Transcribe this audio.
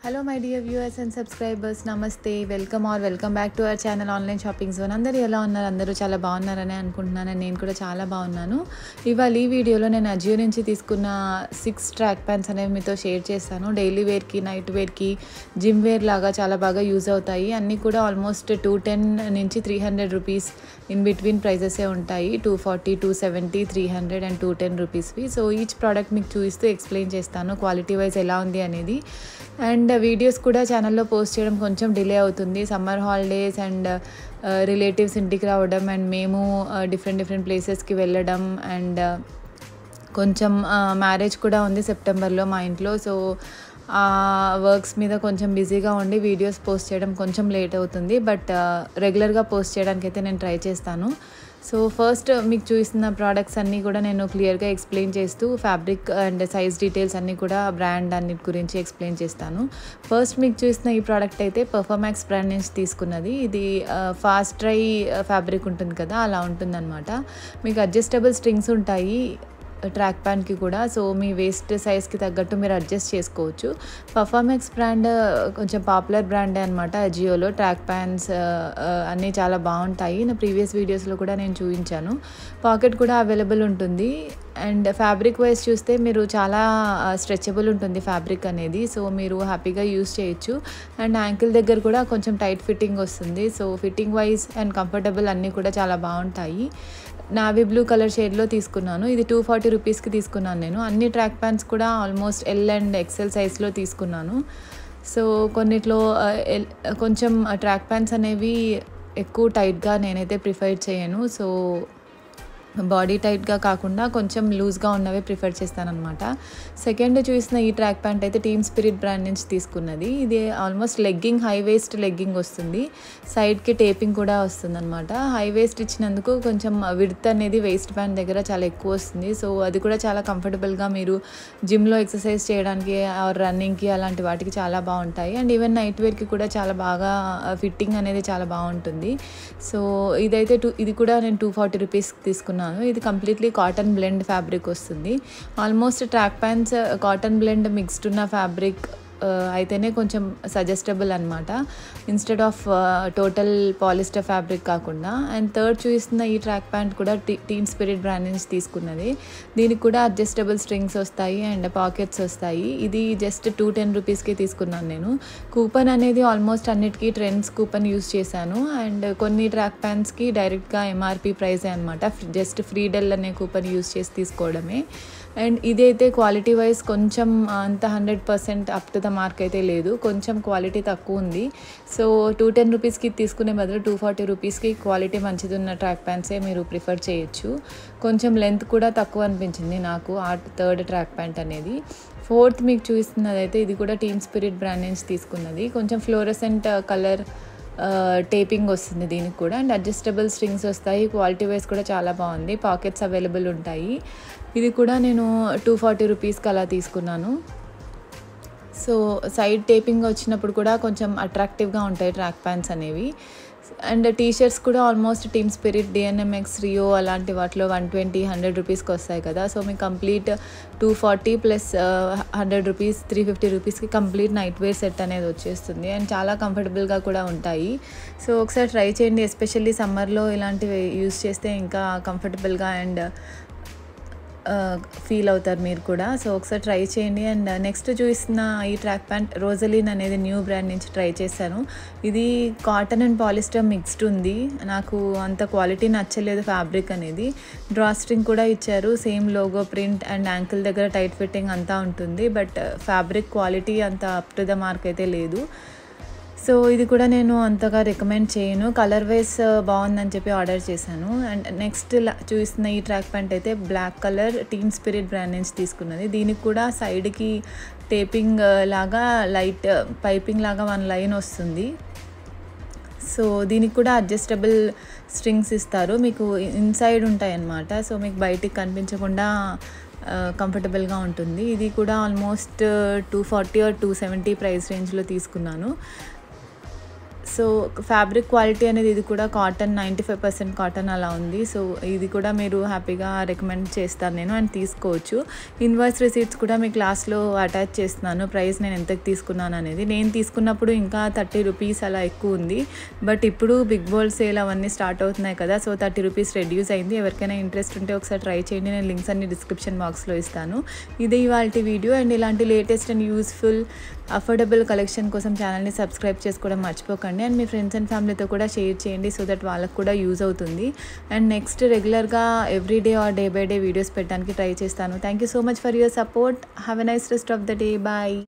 hello my dear viewers and subscribers నమస్తే welcome or welcome back to our channel online shopping zone అందరూ ఎలా ఉన్నారు అందరూ చాలా బాగున్నారని అనుకుంటున్నాను నేను కూడా చాలా బాగున్నాను ఇవాళ ఈ వీడియోలో నేను అజియో నుంచి తీసుకున్న సిక్స్ ట్రాక్ ప్యాంట్స్ అనేవి మీతో షేర్ చేస్తాను డైలీ వేర్కి నైట్ వేర్కి జిమ్ వేర్ లాగా చాలా బాగా యూజ్ అవుతాయి అన్నీ కూడా ఆల్మోస్ట్ టూ టెన్ నుంచి three hundred rupees in between ప్రైజెసే ఉంటాయి two forty two seventy three hundred and two ten రూపీస్వి సో ఈచ్ ప్రోడక్ట్ మీకు చూపిస్తూ ఎక్స్ప్లెయిన్ చేస్తాను క్వాలిటీ వైజ్ ఎలా ఉంది అనేది అండ్ వీడియోస్ కూడా ఛానల్లో పోస్ట్ చేయడం కొంచెం డిలే అవుతుంది సమ్మర్ హాలిడేస్ అండ్ రిలేటివ్స్ ఇంటికి రావడం అండ్ మేము డిఫరెంట్ డిఫరెంట్ ప్లేసెస్కి వెళ్ళడం అండ్ కొంచెం మ్యారేజ్ కూడా ఉంది సెప్టెంబర్లో మా ఇంట్లో సో ఆ వర్క్స్ మీద కొంచెం బిజీగా ఉండి వీడియోస్ పోస్ట్ చేయడం కొంచెం లేట్ అవుతుంది బట్ రెగ్యులర్గా పోస్ట్ చేయడానికి అయితే నేను ట్రై చేస్తాను సో ఫస్ట్ మీకు చూపిస్తున్న ప్రోడక్ట్స్ అన్నీ కూడా నేను క్లియర్గా ఎక్స్ప్లెయిన్ చేస్తూ ఫ్యాబ్రిక్ అండ్ సైజ్ డీటెయిల్స్ అన్నీ కూడా బ్రాండ్ అన్నిటి గురించి ఎక్స్ప్లెయిన్ చేస్తాను ఫస్ట్ మీకు చూసిన ఈ ప్రోడక్ట్ అయితే పర్ఫామాక్స్ బ్రాండ్ నుంచి తీసుకున్నది ఇది ఫాస్ట్ డ్రై ఫ్యాబ్రిక్ ఉంటుంది కదా అలా ఉంటుందన్నమాట మీకు అడ్జస్టబుల్ స్ట్రింగ్స్ ఉంటాయి ట్రాక్ ప్యాంట్కి కూడా సో మీ వేస్ట్ సైజ్కి తగ్గట్టు మీరు అడ్జస్ట్ చేసుకోవచ్చు పర్ఫామెక్స్ బ్రాండ్ కొంచెం పాపులర్ బ్రాండే అనమాట అజియోలో ట్రాక్ ప్యాంట్స్ అన్నీ చాలా బాగుంటాయి నా ప్రీవియస్ వీడియోస్లో కూడా నేను చూపించాను పాకెట్ కూడా అవైలబుల్ ఉంటుంది అండ్ ఫ్యాబ్రిక్ వైజ్ చూస్తే మీరు చాలా స్ట్రెచబుల్ ఉంటుంది ఫ్యాబ్రిక్ అనేది సో మీరు హ్యాపీగా యూస్ చేయొచ్చు అండ్ యాంకిల్ దగ్గర కూడా కొంచెం టైట్ ఫిట్టింగ్ వస్తుంది so fitting wise and comfortable అన్నీ కూడా చాలా బాగుంటాయి నావీ బ్లూ కలర్ షేడ్లో తీసుకున్నాను ఇది టూ ఫార్టీ రూపీస్కి తీసుకున్నాను నేను అన్ని ట్రాక్ ప్యాంట్స్ కూడా ఆల్మోస్ట్ ఎల్ అండ్ ఎక్సెల్ సైజ్లో తీసుకున్నాను సో కొన్నిట్లో కొంచెం ట్రాక్ ప్యాంట్స్ అనేవి ఎక్కువ టైట్గా నేనైతే ప్రిఫర్ చేయను సో బాడీ టైట్గా కాకుండా కొంచెం లూజ్గా ఉన్నవే ప్రిఫర్ చేస్తానమాట సెకండ్ చూసిన ఈ ట్రాక్ ప్యాంట్ అయితే టీమ్ స్పిరిట్ బ్రాండ్ నుంచి తీసుకున్నది ఇది almost legging high waist legging వస్తుంది సైడ్కి టేపింగ్ కూడా వస్తుంది అనమాట హై వేస్ట్ ఇచ్చినందుకు కొంచెం విడ్త్ అనేది వేస్ట్ బ్యాండ్ దగ్గర చాలా ఎక్కువ వస్తుంది సో అది కూడా చాలా కంఫర్టబుల్గా మీరు జిమ్లో ఎక్సర్సైజ్ చేయడానికి రన్నింగ్కి అలాంటి వాటికి చాలా బాగుంటాయి అండ్ ఈవెన్ నైట్ వేర్కి కూడా చాలా బాగా ఫిట్టింగ్ అనేది చాలా బాగుంటుంది సో ఇదైతే టూ ఇది కూడా నేను టూ ఫార్టీ రూపీస్కి తీసుకున్నాను తీసుకున్నాను ఇది కంప్లీట్లీ కాటన్ బ్లెండ్ ఫ్యాబ్రిక్ వస్తుంది almost track pants cotton blend mixed ఉన్న ఫ్యాబ్రిక్ అయితేనే కొంచెం సజెస్టబుల్ అనమాట instead of total polyester fabric కాకుండా అండ్ థర్డ్ చూస్తున్న ఈ ట్రాక్ ప్యాంట్ కూడా టీ టీమ్ స్పిరిట్ బ్రాండ్ నుంచి తీసుకున్నది దీనికి కూడా అడ్జస్టబుల్ స్ట్రింగ్స్ వస్తాయి అండ్ పాకెట్స్ వస్తాయి ఇది జస్ట్ టూ టెన్ రూపీస్కి తీసుకున్నాను నేను కూపన్ అనేది ఆల్మోస్ట్ అన్నిటికీ ట్రెండ్స్ కూపన్ యూస్ చేశాను అండ్ కొన్ని ట్రాక్ ప్యాంట్స్కి డైరెక్ట్గా ఎంఆర్పి ప్రైజే అనమాట జస్ట్ ఫ్రీ డెల్ అనే కూపన్ యూస్ చేసి తీసుకోవడమే అండ్ ఇదైతే క్వాలిటీ వైజ్ కొంచెం అంత hundred percent up to the mark అయితే లేదు కొంచెం క్వాలిటీ తక్కువ ఉంది సో టూ టెన్ రూపీస్కి తీసుకునే బదులు టూ ఫార్టీ రూపీస్కి క్వాలిటీ మంచిది ఉన్న ట్రాక్ ప్యాంట్సే మీరు ప్రిఫర్ చేయొచ్చు కొంచెం లెంత్ కూడా తక్కువ అనిపించింది నాకు ఆ థర్డ్ ట్రాక్ ప్యాంట్ అనేది ఫోర్త్ మీకు చూస్తున్నది అయితే ఇది కూడా టీమ్ స్పిరిట్ బ్రాండ్ నుంచి తీసుకున్నది కొంచెం ఫ్లోరసెంట్ కలర్ టేపింగ్ వస్తుంది దీనికి కూడా అండ్ అడ్జస్టబుల్ స్ట్రింగ్స్ వస్తాయి క్వాలిటీ వైజ్ కూడా చాలా బాగుంది పాకెట్స్ అవైలబుల్ ఉంటాయి ఇది కూడా నేను టూ ఫార్టీ రూపీస్కి అలా తీసుకున్నాను సో సైడ్ టేపింగ్ వచ్చినప్పుడు కూడా కొంచెం అట్రాక్టివ్గా ఉంటాయి ట్రాక్ ప్యాంట్స్ అనేవి అండ్ టీ షర్ట్స్ కూడా almost team spirit DNMX Rio అలాంటి వాటిలో వన్ ట్వంటీ హండ్రెడ్ రూపీస్కి వస్తాయి కదా సో మీకు complete two forty plus hundred rupees three fifty రూపీస్కి కంప్లీట్ నైట్ వేర్ సెట్ అనేది వచ్చేస్తుంది అండ్ చాలా కంఫర్టబుల్గా కూడా ఉంటాయి సో ఒకసారి ట్రై చేయండి ఎస్పెషల్లీ సమ్మర్లో ఇలాంటివి యూస్ చేస్తే ఇంకా కంఫర్టబుల్గా అండ్ ఫీల్ అవుతారు మీరు కూడా సో ఒకసారి ట్రై చేయండి అండ్ నెక్స్ట్ చూసిన ఈ ట్రాక్ ప్యాంట్ రోజలిన్ అనేది న్యూ బ్రాండ్ నుంచి ట్రై చేశాను ఇది కాటన్ అండ్ పాలిస్టర్ మిక్స్డ్ ఉంది నాకు అంత క్వాలిటీ నచ్చలేదు ఫ్యాబ్రిక్ అనేది డ్రా స్ట్రింగ్ కూడా ఇచ్చారు same logo print and ankle దగ్గర టైట్ ఫిట్టింగ్ అంతా ఉంటుంది బట్ ఫ్యాబ్రిక్ క్వాలిటీ అంత అప్ టు ద మార్క్ అయితే లేదు సో ఇది కూడా నేను అంతగా రికమెండ్ చేయను కలర్ వైజ్ బాగుందని చెప్పి ఆర్డర్ చేశాను అండ్ నెక్స్ట్ చూస్తున్న ఈ ట్రాక్ ప్యాంట్ అయితే black colour team spirit brand నుంచి తీసుకున్నది దీనికి కూడా సైడ్కి టేపింగ్ లాగా లైట్ పైపింగ్ లాగా వన్ లైన్ వస్తుంది సో దీనికి కూడా అడ్జస్టబుల్ స్ట్రింగ్స్ ఇస్తారు మీకు ఇన్సైడ్ ఉంటాయి అన్నమాట సో మీకు బయటికి కనిపించకుండా కంఫర్టబుల్గా ఉంటుంది ఇది కూడా almost two forty or two seventy price రేంజ్లో తీసుకున్నాను సో ఫ్యాబ్రిక్ క్వాలిటీ అనేది ఇది కూడా cotton ninety five percent cotton అలా ఉంది సో ఇది కూడా మీరు హ్యాపీగా రికమెండ్ చేస్తాను నేను అండ్ తీసుకోవచ్చు ఇన్వాయిస్ రిసీట్స్ కూడా మీ క్లాస్లో అటాచ్ చేస్తున్నాను ప్రైస్ నేను ఎంతకు తీసుకున్నాను అనేది నేను తీసుకున్నప్పుడు ఇంకా థర్టీ రూపీస్ అలా ఎక్కువ ఉంది బట్ ఇప్పుడు బిగ్ బోల్ సేల్ అవన్నీ స్టార్ట్ అవుతున్నాయి కదా సో థర్టీ రూపీస్ రెడ్యూస్ అయింది ఎవరికైనా ఇంట్రెస్ట్ ఉంటే ఒకసారి ట్రై చేయండి నేను లింక్స్ అన్ని డిస్క్రిప్షన్ బాక్స్లో ఇస్తాను ఇదే ఇవాళ వీడియో అండ్ ఇలాంటి latest and useful affordable collection కోసం ఛానల్ని సబ్స్క్రైబ్ చేసుకోవడం మర్చిపోకండి అండ్ మీ ఫ్రెండ్స్ అండ్ ఫ్యామిలీతో కూడా షేర్ చేయండి సో దట్ వాళ్ళకు కూడా యూజ్ అవుతుంది అండ్ నెక్స్ట్ రెగ్యులర్గా every day or day by day videos పెట్టడానికి ట్రై చేస్తాను thank you so much for your support have a nice rest of the day bye